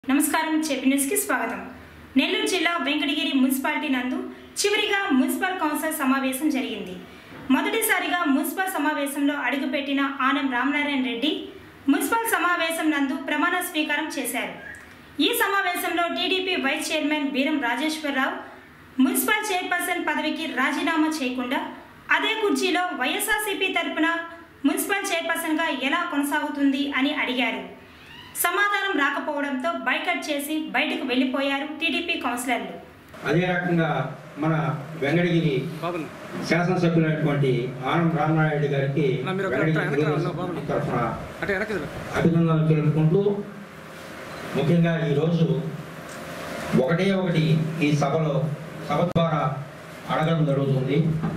నమస్కారం చెప్పి న్యూస్కి స్వాగతం నెల్లూరు జిల్లా వెంకటగిరి మున్సిపాలిటీ నందు చివరిగా మున్సిపల్ కౌన్సిల్ సమావేశం జరిగింది మొదటిసారిగా మున్సిపల్ సమావేశంలో అడుగుపెట్టిన ఆనం రామనారాయణ రెడ్డి మున్సిపల్ సమావేశం నందు ప్రమాణ స్వీకారం చేశారు ఈ సమావేశంలో TDP vice chairman Beeram Rajeshwara Rao municipal chairperson పదవికి రాజీనామా చేయకుండా అదే కుర్చీలో వైఎస్ఆర్సీపీ తరపున మున్సిపల్ చైర్పర్సన్గా ఎలా కొనసాగుతుంది అని అడిగారు సమాధానం రాకపోవడంతో బైకట్ చేసి బయటకు వెళ్లిపోయారు టీడీపీ కౌన్సిలర్లు అదే రకంగా మన వెంకటగిరి బాబుని శాసనసభ్యులైనటువంటి ఆనం రామనాయుడు గారికి నా మీరు ఒక వెంకటగిరి వెనక తెలుగుదేశం ఉన్నా బాబు. పార్టీ తరఫున అంటే వెనక్కి తిరుగు. అభినందనలు తెలుపుకుంటూ ముఖ్యంగా ఈరోజు ఒకటే ఒకటి ఈ సభలో సభ ద్వారా అడగడం జరుగుతుంది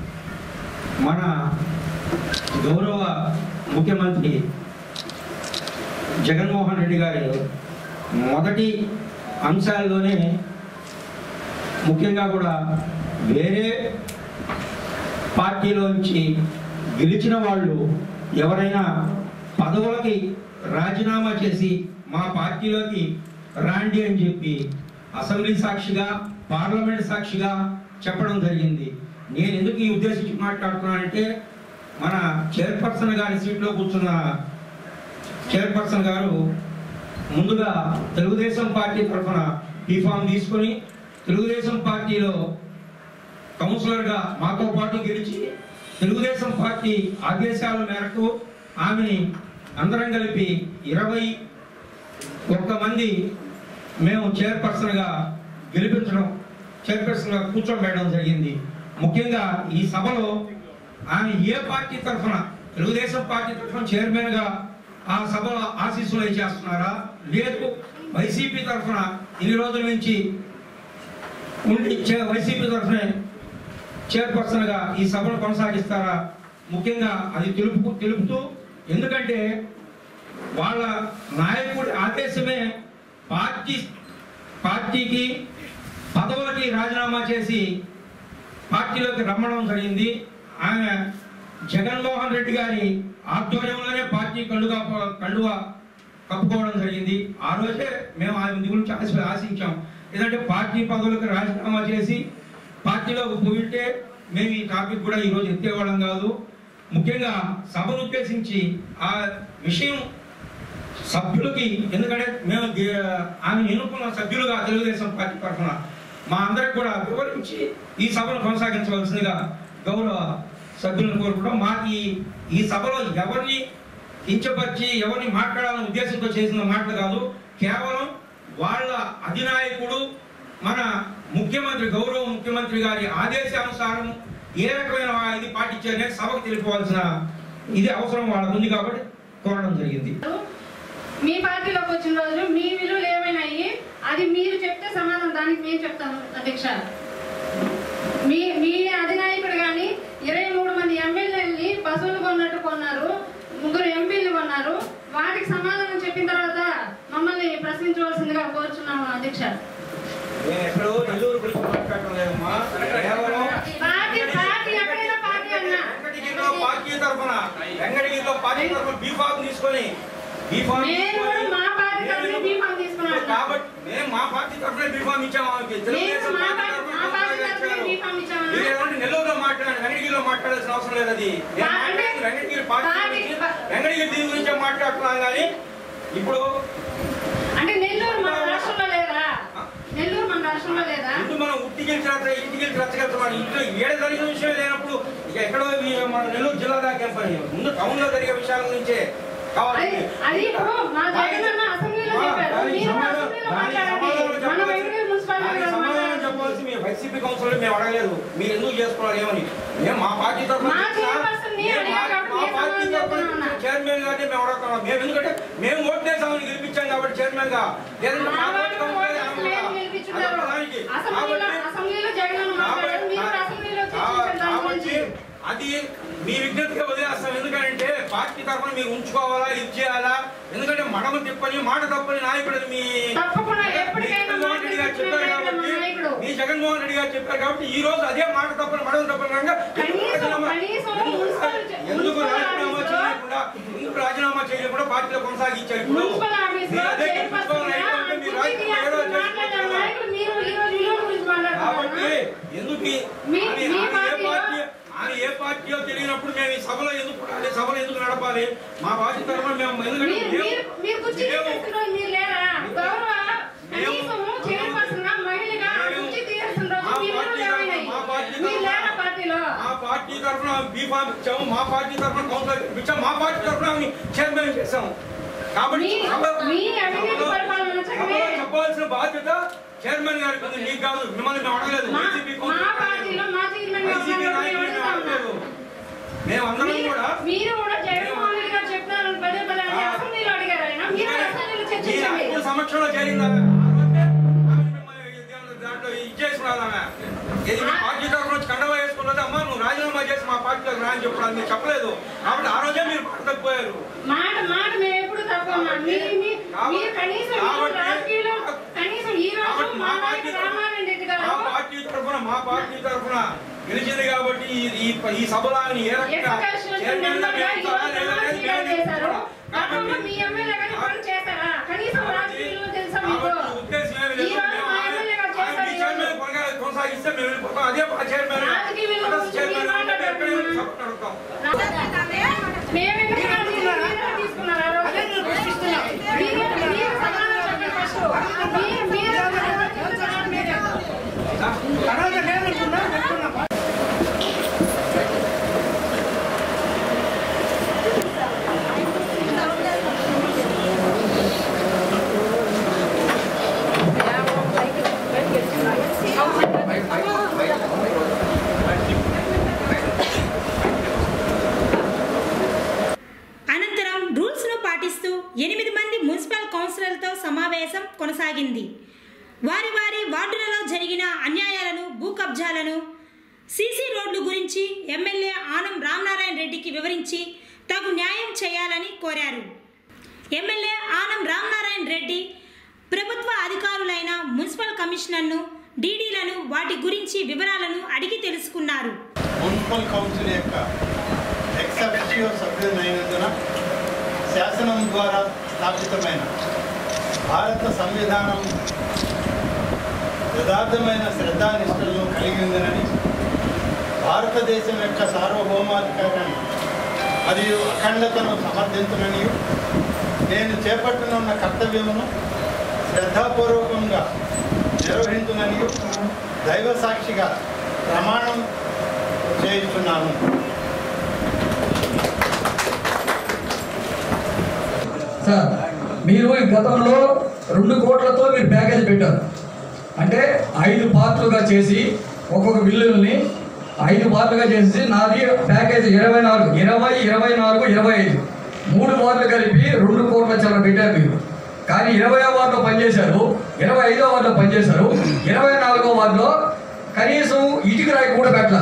మన గౌరవ ముఖ్యమంత్రి జగన్మోహన్ రెడ్డి గారి మొదటి అంశాల్లోనే ముఖ్యంగా కూడా వేరే పార్టీలోంచి గెలిచిన వాళ్ళు ఎవరైనా పదవులకి రాజీనామా చేసి మా పార్టీలోకి రాండి అని చెప్పి అసెంబ్లీ సాక్షిగా పార్లమెంట్ సాక్షిగా చెప్పడం జరిగింది నేను ఎందుకు ఈ ఉద్దేశించి మాట్లాడుతున్నానంటే మన చైర్పర్సన్ గారి సీట్లో కూర్చున్న చైర్పర్సన్ గారు ముందుగా తెలుగుదేశం పార్టీ తరఫున బీఫామ్ తీసుకొని తెలుగుదేశం పార్టీలో కౌన్సిలర్గా మాతో పాటు గెలిచి తెలుగుదేశం పార్టీ ఆదేశాల మేరకు ఆమెని అందరం కలిపి ఇరవై ఒక్క మంది మేము చైర్పర్సన్గా గెలిపించడం చైర్పర్సన్గా కూర్చోబెట్టడం జరిగింది ముఖ్యంగా ఈ సభలో ఆమె ఏ పార్టీ తరఫున తెలుగుదేశం పార్టీ తరఫున చైర్మన్గా ఆ సభలో ఆశీస్సులు చేస్తున్నారా లేదు వైసీపీ తరఫున ఇన్ని రోజుల నుంచి ఉండి చే- వైసీపీ తరఫునే చైర్పర్సన్గా ఈ సభను కొనసాగిస్తారా ముఖ్యంగా అది తెలుపు తెలుపుతూ ఎందుకంటే వాళ్ళ నాయకుడి ఆదేశమే పార్టీ పార్టీకి పదవులకి రాజీనామా చేసి పార్టీలోకి రమ్మడం జరిగింది ఆమె జగన్మోహన్ రెడ్డి గారి ఆధ్వర్యంలోనే పార్టీ కండుగా కండువా కప్పుకోవడం జరిగింది ఆ రోజే మేము ఆమె గురించి ఆశ ఆశించాం ఎందుకంటే పార్టీ పదవులకు రాజీనామా చేసి పార్టీలోకి పోయింటే మేము ఈ టాపిక్ కూడా ఈరోజు ఎత్తేవాళ్ళం కాదు ముఖ్యంగా సభను ఉద్దేశించి ఆ విషయం సభ్యులకి ఎందుకంటే మేము గే- ఆమె ఎన్నుకున్న సభ్యులుగా తెలుగుదేశం పార్టీ తరఫున మా అందరికి కూడా వివరించి ఈ సభను కొనసాగించవలసిందిగా గౌరవ సభ్యులను కోరుకుంటాం మాకు ఈ ఈ సభలో ఎవరిని కించపరిచి ఎవరిని మాట్లాడాలనే ఉద్దేశంతో చేసిన మాటలు కాదు కేవలం వాళ్ళ అధినాయకుడు మన ముఖ్యమంత్రి గౌరవ ముఖ్యమంత్రి గారి ఆదేశానుసారం ఏ రకమైన ఇది పాటించారనే సభకు తెలిపవలసిన ఇది అవసరం వాళ్ళకు ఉంది కాబట్టి కోరడం జరిగింది మీ పార్టీలోకి వచ్చిన రోజు మీ విలువలు ఏమైనా అయ్యి అది మీరు చెప్తే సమాధానం దానికి మేము చెప్తాము అధ్యక్ష మీ మీ అధినాయకుడు కానీ ఇరవై మూడు మంది ఎమ్మెల్యేలని పశువులు కొన్నట్టు కొన్నారు ముగ్గురు ఎంపీలు కొన్నారు వాటికి సమాధానం చెప్పిన తర్వాత మమ్మల్ని ప్రశ్నించవలసిందిగా కోరుచున్నాము అధ్యక్ష నేను ఎక్కడో నెల్లూరు గురించి మాట్లాడటం లేదమ్మా కేవలం పార్టీ పార్టీ ఎక్కడైనా పార్టీ అన్నా వెంకటగిరిలో పార్టీ తరఫున వెంకటగిరిలో పార్టీ తరఫున బీఫామ్ తీసుకొని బీఫామ్ మేము కూడా మా పార్టీ తరఫున బీఫామ్ తీసుకున్నాం కాబట్టి మేము మా పార్టీ తరఫున బీఫామ్ ఇచ్చాము ఆమెకి తెలుగుదేశం మా పార్టీ పార్టీ- తరఫున మా పార్టీ బీఫామ్ తరఫున ఇచ్చారు. బీఫామ్ ఇచ్చామన్నా? మీరు ఏమంటే నెల్లూరులో మాట్లాడండి వెంకటగిరిలో మాట్లాడాల్సిన అవసరం లేదు అది నేను అంటే- మాట్లాడింది వెంకటగిరి పార్టీ పార్టీ- గురించి, వెంకటగిరి దీని గురించే మాట్లాడుతున్నాం కానీ ఇప్పుడు అంటే నెల్లూరు మన రాష్ట్రంలో లేదా నెల్లూరు మన రాష్ట్రంలో లేదా ముందు మనం ఉట్టికి వెళ్ళిన ఇంటికి వెళ్ళి రచ్చగలుగుతాం ఇంట్లో ఏడ జరిగిన విషయం లేనప్పుడు ఇక ఎక్కడో ఈ మన నెల్లూరు జిల్లా దాకా ఏం పని ముందు టౌన్ లో జరిగే విషయాల గురించే కావాలి అది అది ఇప్పుడు మా జగన్ అన్న అసెంబ్లీలో చెప్పారు దానికి మీరు సమాధానం- అసెంబ్లీలో దానికి మాట్లాడండి సమాధానం మన చెప్పాల్సి- వెంకటగిరి మున్సిపాలిటీ దానికి గారు సమాధానం మాట్లాడండి. చెప్పాల్సి మీ వైసీపీ కౌన్సిలర్ మేము అడగలేదు మీరు ఎందుకు చేసుకోవాలి ఏమని మేము మా పార్టీ తరఫున మా చేసినా, చైర్పర్సన్ ని మేము మా- అడిగారు కాబట్టి మా నేను పార్టీ సమాధానం తరఫున చెప్తున్నా. చైర్మన్ గారిని మేము అడుగుతున్నాం మేము ఎందుకంటే మేము ఓట్ వేసామని గెలిపించాం కాబట్టి చైర్మన్ గా లేదంటే మా మా వాళ్ళు పార్టీ కౌన్సిలర్ ఓట్లు ఏమన్నా? లేదు గెలిపించున్నారు. అదొక దానికి. అసెంబ్లీలో కాబట్టి- అసెంబ్లీలో జగన్ అన్న మాట్లాడారు మీరు కూడా అసెంబ్లీలో చర్చించారు దాని కాబట్టి గురించి అది మీ విజ్ఞప్తిగా వదిలేస్తాం ఎందుకంటే పార్టీ తరఫున మీరు ఉంచుకోవాలా ఇది చేయాలా ఎందుకంటే మడమ తిప్పని మాట తప్పని నాయకుడు మీ తప్పకుండా మీ ఎప్పటికైనా జగన్మోహన్ రెడ్డి గారు చెప్పారు మాట్లాడుతున్న కాబట్టి నాయకుడు. మీ జగన్మోహన్ రెడ్డి గారు చెప్పారు కాబట్టి ఈ రోజు అదే మాట తప్పని మడమ తప్పని అనగా ఎందుకు కనీసం- రాజీనామా- కనీసం ఎందుకు- మున్సిపల్ ఎందుకు మున్సిపల్ రాజీనామా ఆఫీసులో- చేయకుండా ఎందుకు రాజీనామా చేయకుండా పార్టీలో కొనసాగించారు ఇప్పుడు మున్సిపల్ ఆఫీసులో మీరు అదే చైర్పర్సన్ చెప్పుకోవాలి గా అంటే మీరు కుర్చీకి ఎందుకు ఈ- మీ- ఆమె- మీ ఆమె ఏ పార్టీలో- పార్టీ ఆమె ఏ పార్టీలో తెలియనప్పుడు మేము ఈ సభలో ఎందుకు పుట్టాలి సభలో ఎందుకు నడపాలి మా పార్టీ తరఫున మేము ఎందుకంటే మీరు మేము- మీరు మీరు కుర్చీ మేము- తీసేస్తున్న రోజు మీరు లేరా గౌరవ మేము- కనీసము చైర్పర్సన్ గా మహిళగా ఆ మేము- కుర్చీ తీసేస్తున్న రోజు మా మీ పార్టీ ఊళ్ళో తరఫున- ఏమైనాయి? మా పార్టీ మీరు తరఫున- లేరా పార్టీలో మా పార్టీ తరఫున బీఫామ్ ఇచ్చాము మా పార్టీ తరఫున కౌన్సిలర్ ఇచ్చాము మా పార్టీ తరఫున ఆమెని చైర్మన్ చేశాము కాబట్టి మీ- సభ- మీ అవినీతి సభలో- పరిపాలన చక్కగా- సభలో చెప్పాల్సిన బాధ్యత చైర్మన్ గారికి ఉంది మీకు కాదు మిమ్మల్ని మేము అడగలేదు మా వైసీపీ మా కౌన్సిలర్ పార్టీలో మా చైర్మన్ గా వైసీపీ ఉన్న నాయకులు రోజు మేము అడగలేదు మేమందరం మీరు- కూడా మీరు కూడా జగన్మోహన్ రెడ్డి గారు చెప్తున్నారని పదే పదే అని ఆ. అసెంబ్లీలో అడిగారు ఆయన మీరు అసెంబ్లీలో మీ చర్చించండి నాయకుల సమక్షంలో చేరిందా ఆ రోజే ఆమె మిమ్మల్ని దాంట్లో- దాంట్లో ఇచ్చేసుకున్నాను ఆమె ఇది మీ పార్టీ తరఫున వచ్చి కండవా వేసుకున్నది అమ్మా నువ్వు రాజీనామా చేసి మా పార్టీలోకి రా అని చెప్పడానికి మీరు చెప్పలేదు కాబట్టి ఆ రోజే మీరు పట్టకపోయారు మాట మాట మేము ఎప్పుడు తప్పమ్మా మీ మీ- మీరు కనీసం మీరు కాబట్టి- రాజకీయాల్లో కనీసం ఈ రోజు కాబట్టి మా మా పార్టీ నాయకుడు రామారాయణ రెడ్డి గారు మా పార్టీ తరఫున మా పార్టీ తరఫున గెలిచింది కాబట్టి ఈ ఈ ఈ సభలో ఆయన ఏ రకంగా ఎక్స్కర్షన్ చైర్మన్ గా మెంబర్గా మేము ఈ సలహా రోజు లేదా ప్రమాణ అనేది స్వీకారం మేము చేశారు కాబట్టి- గతంలో మీ ఎమ్మెల్యే గారు పని చేశారా కనీసం రాజకీయాల్లో తెలుసా మీకు కాబట్టి ఉద్దేశం ఏమీ లేదు. ఈ రోజు మేము మా ఆయన- ఎమ్మెల్యే గారు ఆయన చేశారు మీ ఈ చైర్మన్ రోజు. కొనగా- కొనసాగిస్తే మేము వెళ్ళిపోతాం అదే మా చైర్మన్ రాజకీయ విలువల అదే గురించి చైర్మన్ మీరు అంటే ఎక్కడ ఏమి మాట్లాడుతున్నారు. సపోర్ట్ అడుగుతాం మేమెందుకు రాజకీయాలు మీరే తీసుకున్నారు ఆ రోజు? మీరే- మీరే సమాధానం చెప్పండి ఫస్ట్. మీరు- మీరే సమాధానం మీరే చెప్తారు. అనంతరం రూల్స్ను పాటిస్తూ ఎనిమిది మంది మున్సిపల్ కౌన్సిలర్లతో సమావేశం కొనసాగింది వారి వారి వార్డులలో జరిగిన అన్యాయాలను భూ కబ్జాలను సీసీ రోడ్లు గురించి ఎమ్మెల్యే ఆనం రామనారాయణ రెడ్డికి వివరించి తగు న్యాయం చేయాలని కోరారు ఎమ్మెల్యే ఆనం రామనారాయణ రెడ్డి ప్రభుత్వ అధికారులైన మున్సిపల్ కమిషనర్ను డీడీలను వాటి గురించి వివరాలను అడిగి తెలుసుకున్నారు మున్సిపల్ కౌన్సిల్ యొక్క ఎక్సఫిషియో సభ్యులైనందున శాసనం ద్వారా స్థాపితమైన భారత సంవిధానం యథార్థమైన శ్రద్ధానిష్టలను కలిగి ఉందనని భారతదేశం యొక్క సార్వభౌమాధికారాన్ని మరియు అఖండతను సమర్థించనని నేను చేపట్టనున్న కర్తవ్యమును శ్రద్ధాపూర్వకంగా నిర్వహించునని దైవ సాక్షిగా ప్రమాణం చేయిస్తున్నాను సార్ మీరు ఈ గతంలో రెండు కోట్లతో మీరు ప్యాకేజ్ పెట్టారు అంటే ఐదు పార్ట్లుగా చేసి ఒక్కొక్క బిల్లుల్ని ఐదు పార్ట్లుగా చేసి నాది ప్యాకేజ్ ఇరవై నాలుగు ఇరవై ఇరవై నాలుగు ఇరవై ఐదు మూడు వార్డులు కలిపి రెండు కోట్ల చిల్లర పెట్టారు మీరు కానీ ఇరవై వార్డులో పనిచేశారు ఇరవై ఐదో వార్డులో పనిచేశారు ఇరవై నాలుగో వార్డులో కనీసం ఇటుక రాయి కూడా పెట్టాల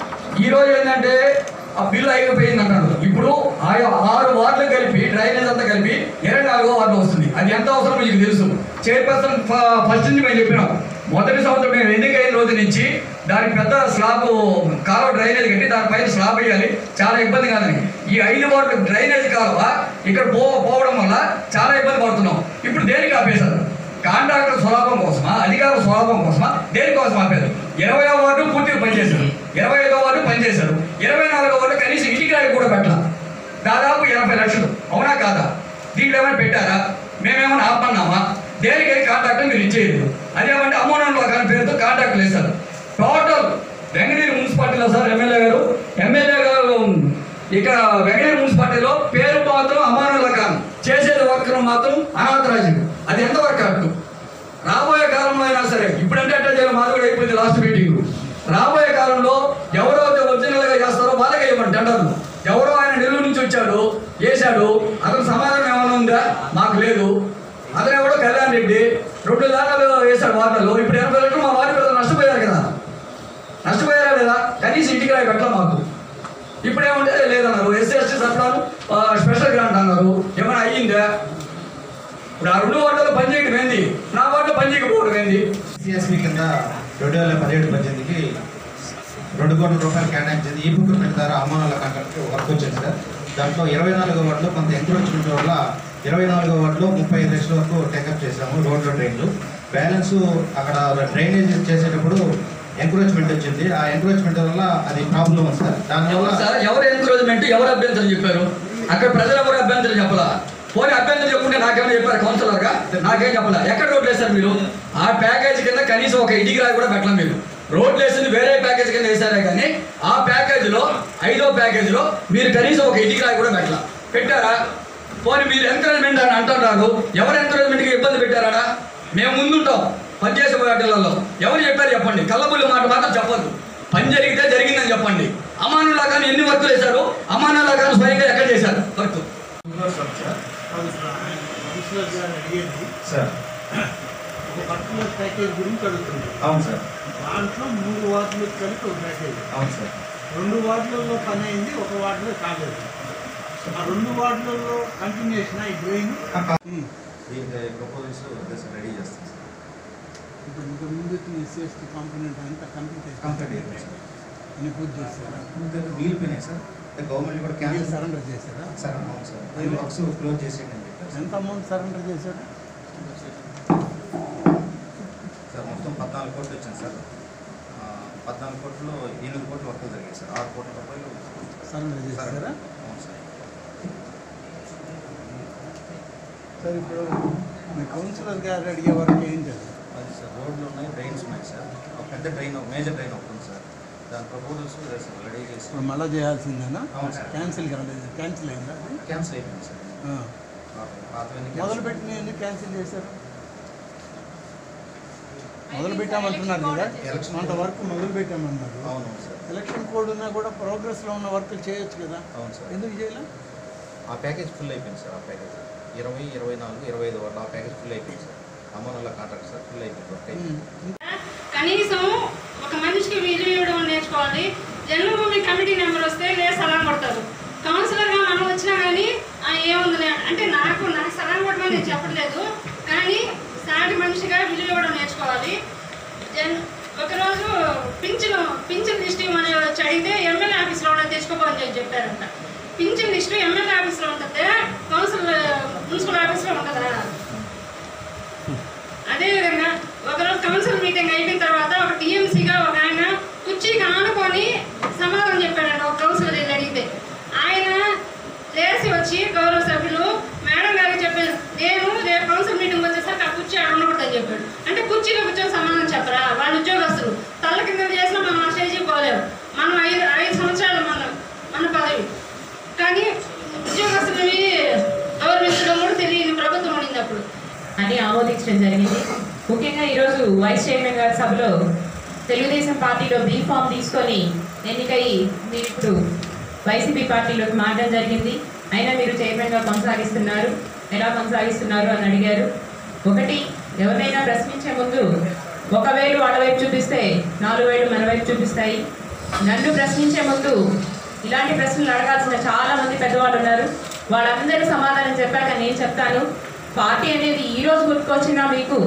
ఈ రోజు ఏంటంటే ఆ బిల్లు అయిపోయింది అంటాడు ఇప్పుడు ఆయా ఆరు వార్డులు కలిపి డ్రైనేజ్ అంతా కలిపి ఇరవై నాలుగో వార్డు వస్తుంది అది ఎంత అవసరం మీకు తెలుసు చైర్పర్సన్ ఫ- ఫస్ట్ నుంచి మేము చెప్పినాం మొదటి సంవత్సరం మేము ఎన్నికైన రోజు నుంచి దానికి పెద్ద స్లాబ్ కాలువ డ్రైనేజ్ కట్టి దానిపైన స్లాబ్ వేయాలి చాలా ఇబ్బంది కాదని ఈ ఐదు వార్డులు డ్రైనేజ్ కాలువ ఇక్కడ పో పోవడం వల్ల చాలా ఇబ్బంది పడుతున్నాం ఇప్పుడు దేనికి ఆపేశారు కాంట్రాక్టర్ స్వలాభం కోసమా అధికారుల స్వలాభం కోసమా దేనికోసం ఆపారు ఇరవై వార్డు పూర్తిగా పనిచేశారు ఇరవై ఐదో వార్డు పనిచేశారు ఇరవై నాలుగో వార్డు కనీసం ఇటుకరాయి కూడా పెట్టాల దాదాపు ఎనభై లక్షలు అవునా కాదా దీంట్లో ఏమైనా పెట్టారా మేమేమైనా ఆపన్నామా దేనికైనా కాంట్రాక్టర్ మీరు ఇచ్చేయలేదు అదేమంటే అమ్మోనంలో కానీ పేరుతో కాంట్రాక్ట్లు వేస్తారు టోటల్ వెంకటగిరి మున్సిపాలిటీలో సార్ ఎమ్మెల్యే గారు ఎమ్మెల్యే గారు ఇక్కడ వెంకటగిరి మున్సిపాలిటీలో పేరు మాత్రం అమ్మానుల కాదు చేసేది వర్క్ మాత్రం అనాథరాజు అది ఎంత వర్క్ కరెక్ట్ రాబోయే కాలంలో అయినా సరే ఇప్పుడంటే అట్లా చేయాలి మాది కూడా అయిపోయింది లాస్ట్ మీటింగ్ రాబోయే కాలంలో ఎవరైతే ఒరిజినల్ గా చేస్తారో వాళ్ళకే ఇవ్వండి టెండర్లు ఎవరో ఆయన నెల్లూరు నుంచి వచ్చాడు వేశాడు అతను సమాధానం ఏమైనా ఉందా మాకు లేదు అతను ఎవడో కళ్యాణ్ రెడ్డి రెండు దాకా వేశాడు వార్డులో ఇప్పుడు ఎనభై లక్షలు మా వార్డు ప్రజలు నష్టపోయారు కదా నష్టపోయారా లేదా కనీసం ఇంటికి రాయి పెట్టలే మాకు ఇప్పుడు ఏమంటే లేదన్నారు ఎస్సీ ఎస్టీ సప్లాను స్పెషల్ గ్రాంట్ అన్నారు ఏమైనా అయ్యిందా ఇప్పుడు ఆ రెండు వార్డులో పని చేయడం ఏంది నా వార్డులో పని చేయకపోవడం ఏంది సిఎస్పి కింద రెండు వేల పదిహేడు పద్దెనిమిదికి రెండు కోట్ల రూపాయలు కేటాయించింది ఈ బుక్మెంట్ ద్వారా అమ్మానాల కాంట్రాక్ట్ వర్క్ వచ్చింది సార్ దాంట్లో ఇరవై నాలుగో వార్డులో కొంత ఎంక్రోచ్మెంట్ వల్ల ఇరవై నాలుగో వార్డులో ముప్పై ఐదు లక్షల వరకు టేకప్ చేశాము రోడ్లు డ్రైన్లు బ్యాలెన్స్ అక్కడ డ్రైనేజ్ చేసేటప్పుడు ఎంకరేజ్మెంట్ వచ్చింది ఆ ఎంకరేజ్మెంట్ వల్ల అది ప్రాబ్లం ఉంది సార్ దానివల్ల సార్ ఎవరు ఎంకరేజ్మెంట్ ఎవరు అభ్యంతరం చెప్పారు అక్కడ ప్రజలు ఎవరు అభ్యంతరం చెప్పలా పోనీ అభ్యంతరం చెప్పుకుంటే నాకేమైనా చెప్పారు కౌన్సిలర్ గా నాకేం చెప్పలా ఎక్కడ రోడ్లు వేశారు మీరు ఆ ప్యాకేజ్ కింద కనీసం ఒక ఇటుకి రాయి కూడా పెట్టలే మీరు రోడ్లు వేసింది వేరే ప్యాకేజ్ కింద వేశారే కానీ ఆ ప్యాకేజ్ లో ఐదో ప్యాకేజ్ లో మీరు కనీసం ఒక ఇటుకి రాయి కూడా పెట్టలా పెట్టారా పోనీ మీరు ఎంకరేజ్మెంట్ అని అంటున్నారు ఎవరు ఎంకరేజ్మెంట్ కి ఇబ్బంది పెట్టారా మేము ముందుంటాం పనిచేసే వాటిలలో ఎవరు చెప్పారు చెప్పండి కళ్ళబుల్లి మాట మాత్రం చెప్పొద్దు పని జరిగితే జరిగిందని చెప్పండి అమానులా కానీ ఎన్ని వర్కులు వేశారు అమానులా కానీ స్వయంగా ఎక్కడ చేశారు వర్క్ కౌన్సిలర్ గారు అడిగేది సార్ ఒక పర్టికులర్ ప్యాకేజ్ గురించి అడుగుతుంది అవును సార్ దాంట్లో మూడు వార్డులు కలిపి ఒక ప్యాకేజ్ అవును సార్ రెండు వార్డులలో పని అయింది ఒక వార్డులో కాలేదు ఆ రెండు వార్డులలో కంటిన్యూషన్ ఈ డ్రైన్ దీనికి ప్రపోజల్స్ రెడీ చేస్తాం సార్ ఇప్పుడు ఇంత ముందు ఎస్సీ ఎస్టీ కాంపోనెంట్ అంతా కంప్లీట్ కంప్లీట్ అయిపోయింది సార్ అని పూర్తి చేస్తారా మిగిలిపోయినాయి సార్ గవర్నమెంట్ కూడా మీరు క్యాన్సిల్ సరెండర్ చేశారా సార్ అవును సార్ ఈ వర్క్స్ క్లోజ్ చేసేయండి అని చెప్పారు సార్. ఎంత అమౌంట్ సరెండర్ చేశారు సార్ మొత్తం పద్నాలుగు కోట్లు వచ్చింది సార్ ఆ, పద్నాలుగు కోట్లు ఎనిమిది కోట్లు వర్క్ జరిగాయి సార్ ఆరు కోట్ల రూపాయలు సరెండర్ చేశారా అవును సార్ సార్ ఇప్పుడు మీ కౌన్సిలర్ గారు అడిగే వరకు ఏంటి అది అది సార్ రోడ్లు ఉన్నాయి డ్రైన్స్ ఉన్నాయి సార్ ఒక పెద్ద డ్రైన్ మేజర్ డ్రైన్ ఒకటి ఉంది సార్ దాని ప్రపోజల్స్ రెడీ చేసి ఇప్పుడు మళ్ళీ చేయాల్సిందేనా అవును సార్. క్యాన్సిల్ కాలేదు క్యాన్సిల్ అయిందా అది? క్యాన్సిల్ అయిపోయింది సార్ ఆ. పాత- పాతవన్నీ మొదలు cancel. పెట్టిన ఎందుకు క్యాన్సిల్ చేశారు మొదలు పెట్టామంటున్నారు కదా ఎలక్షన్ అంత వర్క్ మొదలు పెట్టామన్నారు అవును సార్ ఎలక్షన్ కోడ్ ఉన్నా కూడా ప్రోగ్రెస్లో ఉన్న వర్క్ చేయొచ్చు కదా అవును సార్ ఎందుకు చేయలే ఆ ప్యాకేజ్ ఫుల్ అయిపోయింది సార్ ఆ ప్యాకేజ్ ఇరవై ఇరవై నాలుగు ఇరవై ఐదు వరకు ఆ ప్యాకేజ్ ఫుల్ అయిపోయింది sir amount contract sir full అయిపోయింది వర్క్ అయిపోయింది ఉమ్. కనీసం ఒక మనిషికి విలువ ఇవ్వడం నేర్చుకోవాలి జన్మభూమి కమిటీ నెంబర్ వస్తే లే సలాం కొడతారు కౌన్సిలర్గా మనం వచ్చినా కానీ "ఆ, ఏముందిలే అంటే నాకు నాకు సలాం కొట్టమని నేను చెప్పట్లేదు కానీ సాటి మనిషిగా విలువ ఇవ్వడం నేర్చుకోవాలి జన్ ఒకరోజు పింఛను పింఛన్ లిస్ట్ ఇవ్వమని వచ్చి అడిగితే ఎమ్మెల్యే ఆఫీస్లో ఉన్నది తెచ్చుకోపోని చెప్పి చెప్పారంట పింఛన్ లిస్టు ఎమ్మెల్యే ఆఫీస్లో ఉంటుంది కౌన్సిల్ మున్సిపల్ ఆఫీస్లో ఉంటుందా అదేవిధంగా ఒకరోజు కౌన్సిల్ మీటింగ్ అయిపోయిన తర్వాత ఒక టీఎంసీగా ఒక ఆయన కుర్చీకి ఆనుకొని సమాధానం చెప్పాడండి ఒక కౌన్సిలర్ వెళ్ళి అడిగితే ఆయన లేచి వచ్చి గౌరవ సభ్యులు మేడం గారికి చెప్పాను నేను రేపు కౌన్సిల్ మీటింగ్ వచ్చేసరికి ఆ కుర్చీ ఆడ ఉండకూడదని చెప్పాడు అంటే కుర్చీలో కూర్చొని సమాధానం చెప్పరా వాళ్ళ ఉద్యోగస్తులు తల్ల కింద చేసినా మనం ఆ స్టేజీకి పోలేము మనం ఐదు ఐదు సంవత్సరాలు మన మన పదవి కానీ ఉద్యోగస్తులని గౌరవించడం కూడా తెలియని ప్రభుత్వం ఉండింది అప్పుడు అని ఆమోదించడం జరిగింది ముఖ్యంగా ఈరోజు వైస్ చైర్మన్ గారి సభలో తెలుగుదేశం పార్టీలో బీ ఫామ్ తీసుకొని ఎన్నికయి మీరు ఇప్పుడు వైసీపీ పార్టీలోకి మారడం జరిగింది అయినా మీరు చైర్మన్గా కొనసాగిస్తున్నారు ఎలా కొనసాగిస్తున్నారు అని అడిగారు ఒకటి ఎవరినైనా ప్రశ్నించే ముందు ఒక వేలు వాళ్ళ వైపు చూపిస్తే నాలుగు వేలు మన వైపు చూపిస్తాయి నన్ను ప్రశ్నించే ముందు ఇలాంటి ప్రశ్నలు అడగాల్సిన చాలా మంది పెద్దవాళ్ళు ఉన్నారు వాళ్ళందరూ సమాధానం చెప్పాక నేను చెప్తాను పార్టీ అనేది ఈ రోజు గుర్తుకొచ్చినా మీకు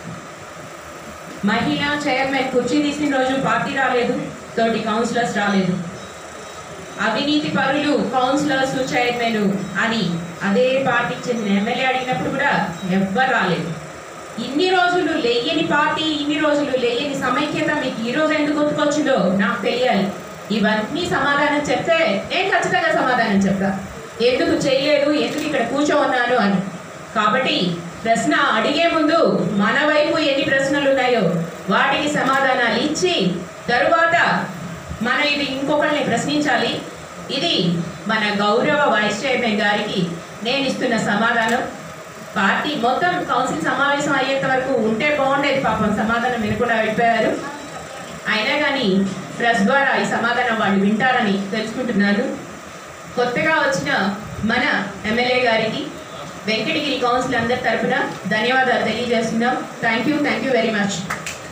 మహిళా చైర్మన్ కుర్చీ తీసిన రోజు పార్టీ రాలేదు తోటి కౌన్సిలర్స్ రాలేదు అవినీతి పరులు కౌన్సిలర్స్ చైర్మన్ అని అదే పార్టీకి చెందిన ఎమ్మెల్యే అడిగినప్పుడు కూడా ఎవ్వరు రాలేదు ఇన్ని రోజులు లేయని పార్టీ ఇన్ని రోజులు లేయని సమైక్యత మీకు ఈ రోజు ఎందుకు గుర్తుకొచ్చిందో నాకు తెలియాలి ఇవన్నీ సమాధానం చెప్తే నేను ఖచ్చితంగా సమాధానం చెప్తా ఎందుకు చేయలేదు ఎందుకు ఇక్కడ కూర్చోన్నాను అని కాబట్టి ప్రశ్న అడిగే ముందు మన వైపు ఎన్ని ప్రశ్నలు ఉన్నాయో వాటికి సమాధానాలు ఇచ్చి తరువాత మనం ఇది ఇంకొకరిని ప్రశ్నించాలి ఇది మన గౌరవ వైస్ చైర్మన్ గారికి నేను ఇస్తున్న సమాధానం పార్టీ మొత్తం కౌన్సిల్ సమావేశం అయ్యేంత వరకు ఉంటే బాగుండేది పాపం సమాధానం వినకుండా వెళ్ళిపోయారు అయినా కానీ ప్రెస్ ద్వారా ఈ సమాధానం వాళ్ళు వింటారని తెలుసుకుంటున్నాను కొత్తగా వచ్చిన మన ఎమ్మెల్యే గారికి వెంకటగిరి కౌన్సిల్ అందరి తరఫున ధన్యవాదాలు తెలియజేస్తున్నాం thank you thank you very much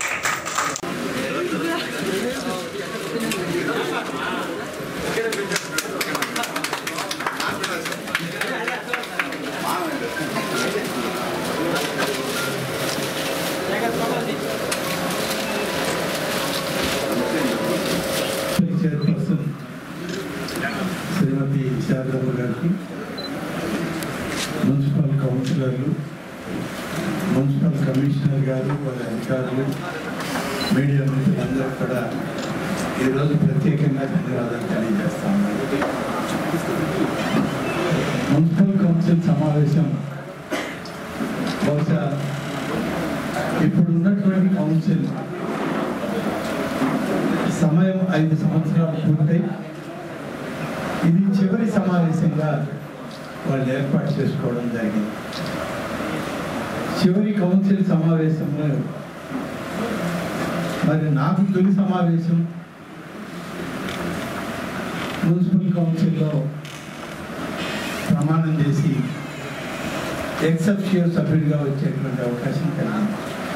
chairperson Srimathi Sharadamma గారికి మున్సిపల్ కౌన్సిలర్లు మున్సిపల్ కమిషనర్ గారు వారి అధికారులు మీడియా మిత్రులందరూ కూడా ఈరోజు ప్రత్యేకంగా ధన్యవాదాలు తెలియజేస్తా ఉన్నాను మున్సిపల్ కౌన్సిల్ సమావేశం బహుశా ఇప్పుడు ఉన్నటువంటి కౌన్సిల్ సమయం ఐదు సంవత్సరాలు పూర్తయి ఇది చివరి సమావేశంగా వాళ్ళు ఏర్పాటు చేసుకోవడం జరిగింది చివరి కౌన్సిల్ సమావేశంలో మరి నాకు తొలి సమావేశం మున్సిపల్ కౌన్సిల్లో ప్రమాణం చేసి ఎక్సెప్షియో సభ్యుడిగా వచ్చేటువంటి అవకాశం కలిగింది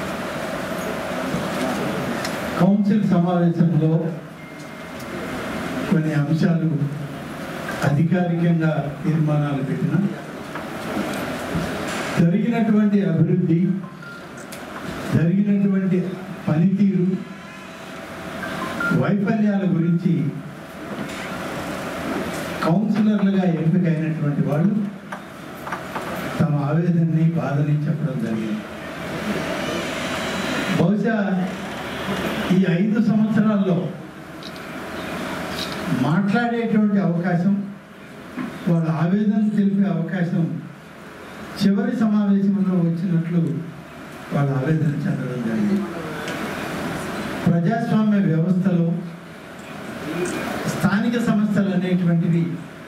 కౌన్సిల్ సమావేశంలో కొన్ని అంశాలు అధికారికంగా తీర్మానాలు పెట్టిన జరిగినటువంటి అభివృద్ధి జరిగినటువంటి పనితీరు వైఫల్యాల గురించి కౌన్సిలర్లుగా ఎంపికైనటువంటి వాళ్ళు తమ ఆవేదనని బాధని చెప్పడం జరిగింది బహుశా ఈ ఐదు సంవత్సరాల్లో మాట్లాడేటువంటి అవకాశం వాళ్ళ ఆవేదన తెలిపే అవకాశం చివరి సమావేశంలో వచ్చినట్లు వాళ్ళ ఆవేదన చెందడం జరిగింది ప్రజాస్వామ్య వ్యవస్థలో స్థానిక సంస్థలు అనేటువంటివి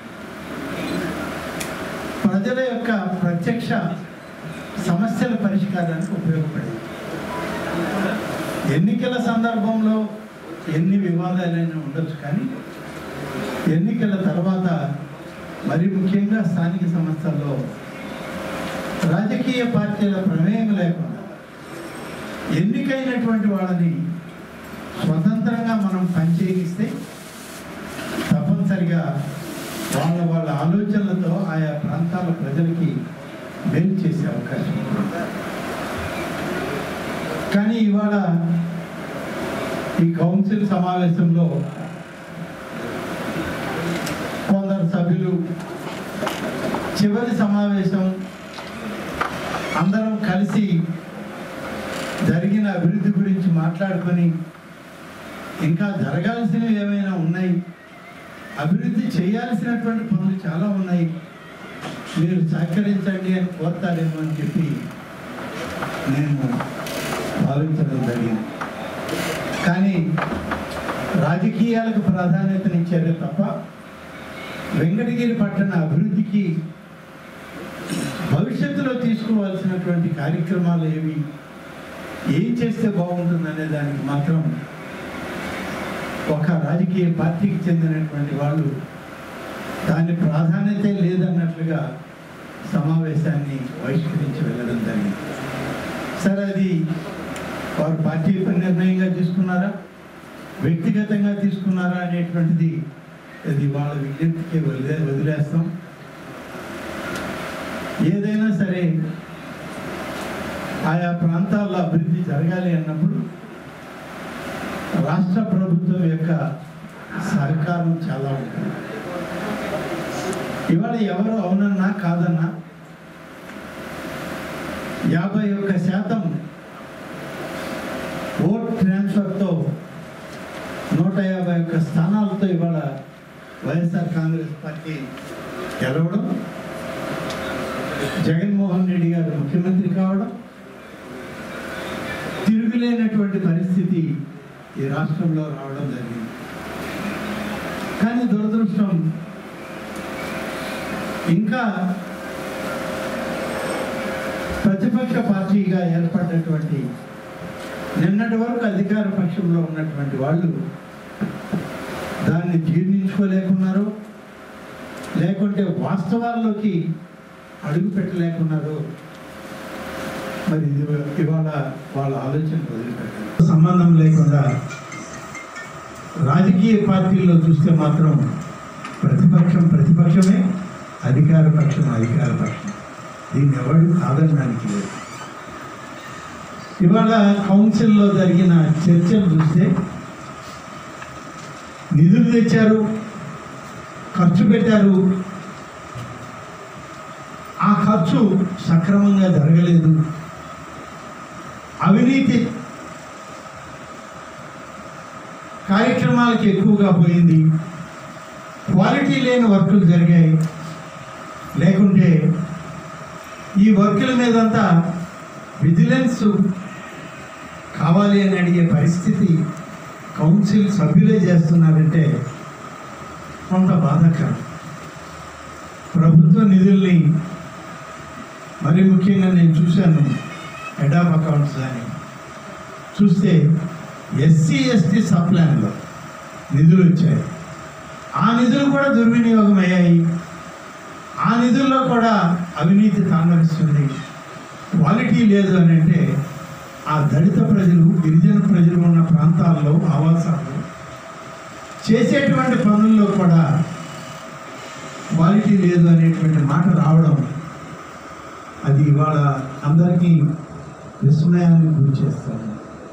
ప్రజల యొక్క ప్రత్యక్ష సమస్యల పరిష్కారానికి ఉపయోగపడేది ఎన్నికల సందర్భంలో ఎన్ని వివాదాలైనా ఉండొచ్చు కానీ ఎన్నికల తర్వాత మరి ముఖ్యంగా స్థానిక సంస్థల్లో రాజకీయ పార్టీల ప్రమేయం లేకుండా ఎన్నికైనటువంటి వాళ్ళని స్వతంత్రంగా మనం పనిచేయిస్తే తప్పనిసరిగా వాళ్ళ వాళ్ళ ఆలోచనలతో ఆయా ప్రాంతాల ప్రజలకి మేలు చేసే అవకాశం ఉంటుంది కానీ ఇవాళ ఈ కౌన్సిల్ సమావేశంలో కొందరు సభ్యులు చివరి సమావేశం అందరం కలిసి జరిగిన అభివృద్ధి గురించి మాట్లాడుకొని ఇంకా జరగాల్సినవి ఏమైనా ఉన్నాయి అభివృద్ధి చేయాల్సినటువంటి పనులు చాలా ఉన్నాయి మీరు సహకరించండి అని కోరుతారేమో అని చెప్పి నేను భావించడం జరిగింది కానీ రాజకీయాలకు ప్రాధాన్యతనిచ్చారే తప్ప వెంకటగిరి పట్టణ అభివృద్ధికి భవిష్యత్తులో తీసుకోవాల్సినటువంటి కార్యక్రమాలు ఏవి ఏం చేస్తే బాగుంటుందనే దానికి మాత్రం ఒక రాజకీయ పార్టీకి చెందినటువంటి వాళ్ళు దాని ప్రాధాన్యత లేదన్నట్లుగా సమావేశాన్ని బహిష్కరించి వెళ్ళడం జరిగింది సరే అది వారు పార్టీ నిర్ణయంగా తీసుకున్నారా వ్యక్తిగతంగా తీసుకున్నారా అనేటువంటిది అది వాళ్ళ విజ్ఞప్తికి వదిలే వదిలేస్తాం ఏదైనా సరే ఆయా ప్రాంతాల్లో అభివృద్ధి జరగాలి అన్నప్పుడు రాష్ట్ర ప్రభుత్వం యొక్క సహకారం చాలా ఉంటుంది ఇవాళ ఎవరు అవునన్నా కాదన్నా యాభై ఒక్క శాతం ఓట్ ట్రాన్స్ఫర్తో నూట యాభై ఒక్క స్థానాలతో ఇవాళ వైఎస్ఆర్ కాంగ్రెస్ పార్టీ గెలవడం జగన్మోహన్ రెడ్డి గారు ముఖ్యమంత్రి కావడం తిరుగులేనటువంటి పరిస్థితి ఈ రాష్ట్రంలో రావడం జరిగింది కానీ దురదృష్టం ఇంకా ప్రతిపక్ష పార్టీగా ఏర్పడినటువంటి నిన్నటి వరకు అధికార పక్షంలో ఉన్నటువంటి వాళ్ళు దాన్ని జీర్ణించుకోలేకున్నారు లేకుంటే వాస్తవాల్లోకి అడుగు పెట్టలేకున్నారు మరి ఇది ఇవాళ వాళ్ళ ఆలోచన వదిలిపెట్టారు సంబంధం లేకుండా రాజకీయ పార్టీల్లో చూస్తే మాత్రం ప్రతిపక్షం ప్రతిపక్షమే అధికార పక్షం అధికార పక్షం దీన్ని ఎవరు కాదనడానికి లేదు ఇవాళ కౌన్సిల్లో జరిగిన చర్చలు చూస్తే నిధులు తెచ్చారు ఖర్చు పెట్టారు ఆ ఖర్చు సక్రమంగా జరగలేదు అవినీతి కార్యక్రమాలకి ఎక్కువగా పోయింది క్వాలిటీ లేని వర్కులు జరిగాయి లేకుంటే ఈ వర్కుల మీదంతా విజిలెన్స్ కావాలి అని అడిగే పరిస్థితి కౌన్సిల్ సభ్యులే చేస్తున్నారంటే కొంత బాధాకరం ప్రభుత్వ నిధుల్ని మరి ముఖ్యంగా నేను చూశాను హెడ్ ఆఫ్ అకౌంట్స్ అని చూస్తే ఎస్సీ ఎస్టీ సబ్ ప్లాన్లో నిధులు వచ్చాయి ఆ నిధులు కూడా దుర్వినియోగం అయ్యాయి ఆ నిధుల్లో కూడా అవినీతి తాండవిస్తుంది క్వాలిటీ లేదు అని అంటే ఆ దళిత ప్రజలు గిరిజన ప్రజలు ఉన్న ప్రాంతాల్లో ఆవాసాలు చేసేటువంటి పనుల్లో కూడా క్వాలిటీ లేదు అనేటువంటి మాట రావడం అది ఇవాళ అందరికీ విస్మయాన్ని గురి చేస్తుంది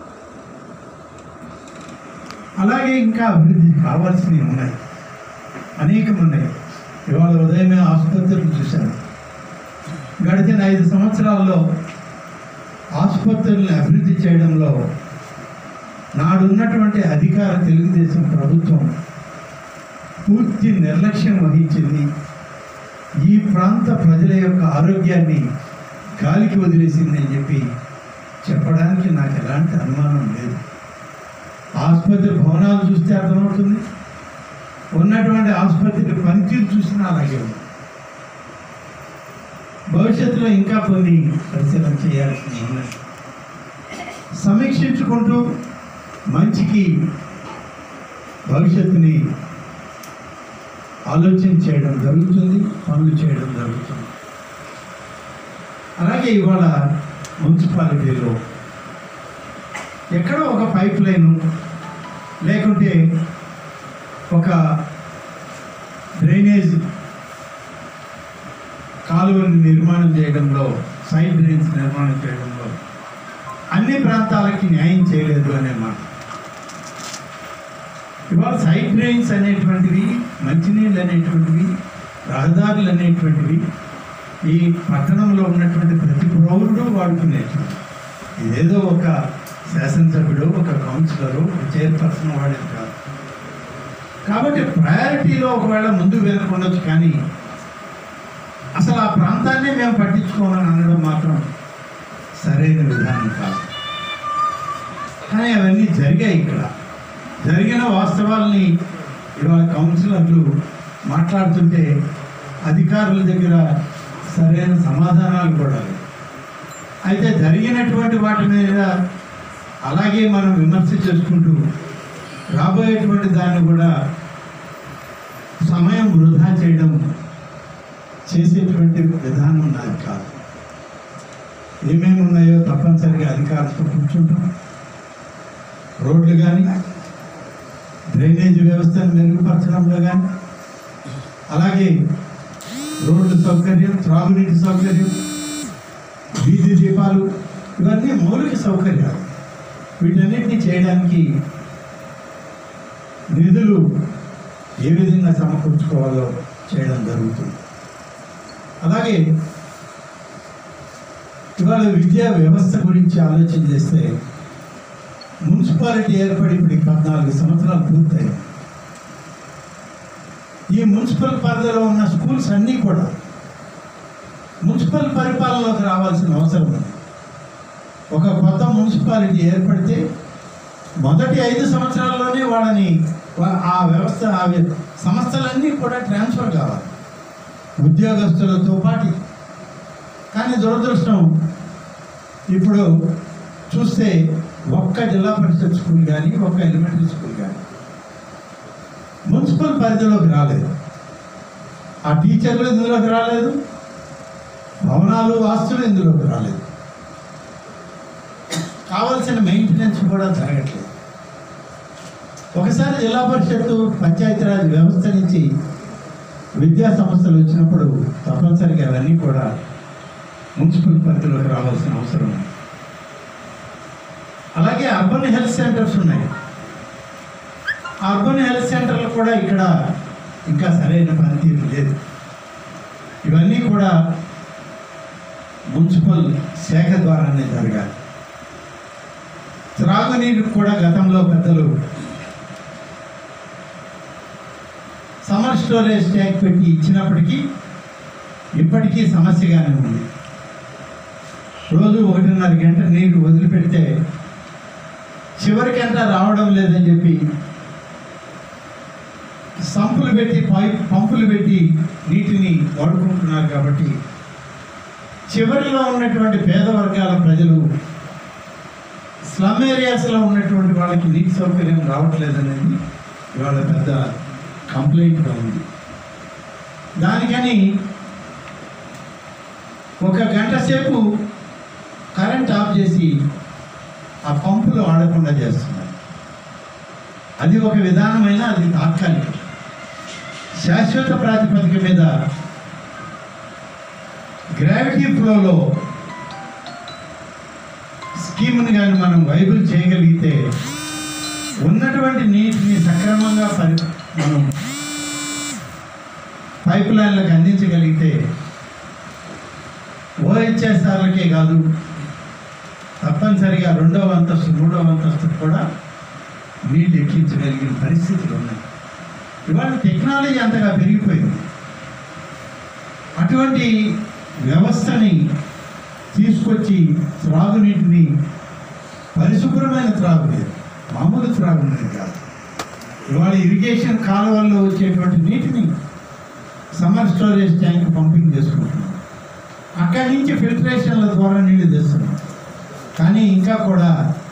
అలాగే ఇంకా అభివృద్ధి కావాల్సినవి ఉన్నాయి అనేకం ఉన్నాయి ఇవాళ ఉదయమే ఆసుపత్రులు చూశాను గడిచిన ఐదు సంవత్సరాల్లో ఆసుపత్రుల్ని అభివృద్ధి చేయడంలో నాడున్నటువంటి అధికార తెలుగుదేశం ప్రభుత్వం పూర్తి నిర్లక్ష్యం వహించింది ఈ ప్రాంత ప్రజల యొక్క ఆరోగ్యాన్ని గాలికి వదిలేసిందని చెప్పి చెప్పడానికి నాకు ఎలాంటి అనుమానం లేదు ఆసుపత్రి భవనాలు చూస్తే అర్థమవుతుంది ఉన్నటువంటి ఆసుపత్రి పనితీరు చూసినా అలాగే ఉంది భవిష్యత్తులో ఇంకా కొన్ని పరిశీలన చేయాల్సి ఉన్నాయి సమీక్షించుకుంటూ మంచికి భవిష్యత్తుని ఆలోచన చేయడం జరుగుతుంది పనులు చేయడం జరుగుతుంది అలాగే ఇవాళ మున్సిపాలిటీలో ఎక్కడో ఒక పైప్ లైన్ లేకుంటే ఒక డ్రైనేజ్ కాలువని నిర్మాణం చేయడంలో సైడ్ డ్రైన్స్ నిర్మాణం చేయడంలో అన్ని ప్రాంతాలకి న్యాయం చేయలేదు అనే మాట ఇవాళ సైడ్ డ్రైన్స్ అనేటువంటివి మంచినీళ్ళు అనేటువంటివి రహదారులు అనేటువంటివి ఈ పట్టణంలో ఉన్నటువంటి ప్రతి పౌరుడు వాడుకునేటువంటి ఇదేదో ఒక శాసనసభ్యుడు ఒక కౌన్సిలరు ఒక చైర్పర్సన్ వాడేది కాదు కాబట్టి ప్రయారిటీలో ఒకవేళ ముందు వెళ్ళకుండొచ్చు కానీ అసలు ఆ ప్రాంతాన్ని మేము పట్టించుకోమని అనడం మాత్రం సరైన విధానం కాదు కానీ అవన్నీ జరిగాయి ఇక్కడ జరిగిన వాస్తవాల్ని ఇవాళ కౌన్సిలర్లు మాట్లాడుతుంటే అధికారుల దగ్గర సరైన సమాధానాలు కూడా లేవు అయితే జరిగినటువంటి వాటి మీద అలాగే మనం విమర్శ చేసుకుంటూ రాబోయేటువంటి దాన్ని కూడా సమయం వృధా చేయడం చేసేటువంటి విధానం నాది కాదు ఏమేమి ఉన్నాయో తప్పనిసరిగా అధికారులతో కూర్చుంటాం రోడ్లు కానీ డ్రైనేజ్ వ్యవస్థను మెరుగుపరచడంలో కానీ అలాగే రోడ్డు సౌకర్యం త్రాగునీటి సౌకర్యం వీధి దీపాలు ఇవన్నీ మౌలిక సౌకర్యాలు వీటన్నిటిని చేయడానికి నిధులు ఏ విధంగా సమకూర్చుకోవాలో చేయడం జరుగుతుంది అలాగే ఇవాళ విద్యా వ్యవస్థ గురించి ఆలోచన చేస్తే మున్సిపాలిటీ ఏర్పడి ఇప్పుడు పద్నాలుగు సంవత్సరాలు పూర్తయ్యాయి ఈ మున్సిపల్ పరిధిలో ఉన్న స్కూల్స్ అన్నీ కూడా మున్సిపల్ పరిపాలనలోకి రావాల్సిన అవసరం ఉంది ఒక కొత్త మున్సిపాలిటీ ఏర్పడితే మొదటి ఐదు సంవత్సరాల్లోనే వాళ్ళని వా- ఆ వ్యవస్థ ఆ వ్య- సంస్థలన్నీ కూడా ట్రాన్స్ఫర్ కావాలి ఉద్యోగస్తులతో పాటు కానీ దురదృష్టం ఇప్పుడు చూస్తే ఒక్క జిల్లా పరిషత్ స్కూల్ కానీ ఒక్క ఎలిమెంటరీ స్కూల్ కానీ మున్సిపల్ పరిధిలోకి రాలేదు ఆ టీచర్లు ఇందులోకి రాలేదు భవనాలు ఆస్తులు ఇందులోకి రాలేదు కావాల్సిన మెయింటెనెన్స్ కూడా జరగట్లేదు ఒకసారి జిల్లా పరిషత్తు పంచాయతీరాజ్ వ్యవస్థ నుంచి విద్యా సంస్థలు వచ్చినప్పుడు తప్పనిసరిగా అవన్నీ కూడా మున్సిపల్ పరిధిలోకి రావాల్సిన అవసరం ఉంది అలాగే అర్బన్ హెల్త్ సెంటర్స్ ఉన్నాయి అర్బన్ హెల్త్ సెంటర్లు కూడా ఇక్కడ ఇంకా సరైన పనితీరు లేదు ఇవన్నీ కూడా మున్సిపల్ శాఖ ద్వారానే జరగాలి త్రాగునీరు కూడా గతంలో పెద్దలు స్టోరేజ్ ట్యాంక్ పెట్టి ఇచ్చినప్పటికీ ఇప్పటికీ సమస్యగానే ఉంది రోజు ఒకటిన్నర గంట నీరు వదిలిపెడితే చివరికంతా రావడం లేదని చెప్పి సంపులు పెట్టి పైప్ పంపులు పెట్టి నీటిని వాడుకుంటున్నారు కాబట్టి చివరిలో ఉన్నటువంటి పేద వర్గాల ప్రజలు స్లమ్ ఏరియాస్లో ఉన్నటువంటి వాళ్ళకి నీటి సౌకర్యం రావట్లేదనేది ఇవాళ పెద్ద కంప్లైంట్గా ఉంది దానికని ఒక గంట సేపు కరెంట్ ఆఫ్ చేసి ఆ పంపులు ఆడకుండా చేస్తున్నారు అది ఒక విధానమైన అది తాత్కాలికం శాశ్వత ప్రాతిపదిక మీద గ్రావిటీ ఫ్లోలో స్కీమ్ని కానీ మనం వైబుల్ చేయగలిగితే ఉన్నటువంటి నీటిని సక్రమంగా పరి మనం పైప్ లైన్లకు అందించగలిగితే ఓహెచ్ఎస్ఆర్లకే కాదు తప్పనిసరిగా రెండవ అంతస్తు మూడవ అంతస్తు కూడా నీళ్ళు ఎక్కించగలిగిన పరిస్థితులు ఉన్నాయి ఇవాళ టెక్నాలజీ అంతగా పెరిగిపోయింది అటువంటి వ్యవస్థని తీసుకొచ్చి త్రాగునీటిని పరిశుభ్రమైన త్రాగునీరు మామూలు త్రాగునీరు కాదు ఇవాళ ఇరిగేషన్ కాలువల్లో వచ్చేటువంటి నీటిని సమ్మర్ స్టోరేజ్ ట్యాంక్ పంపింగ్ చేసుకుంటున్నాం అక్కడి నుంచి ఫిల్టరేషన్ల ద్వారా నీళ్లు తెస్తున్నాం కానీ ఇంకా కూడా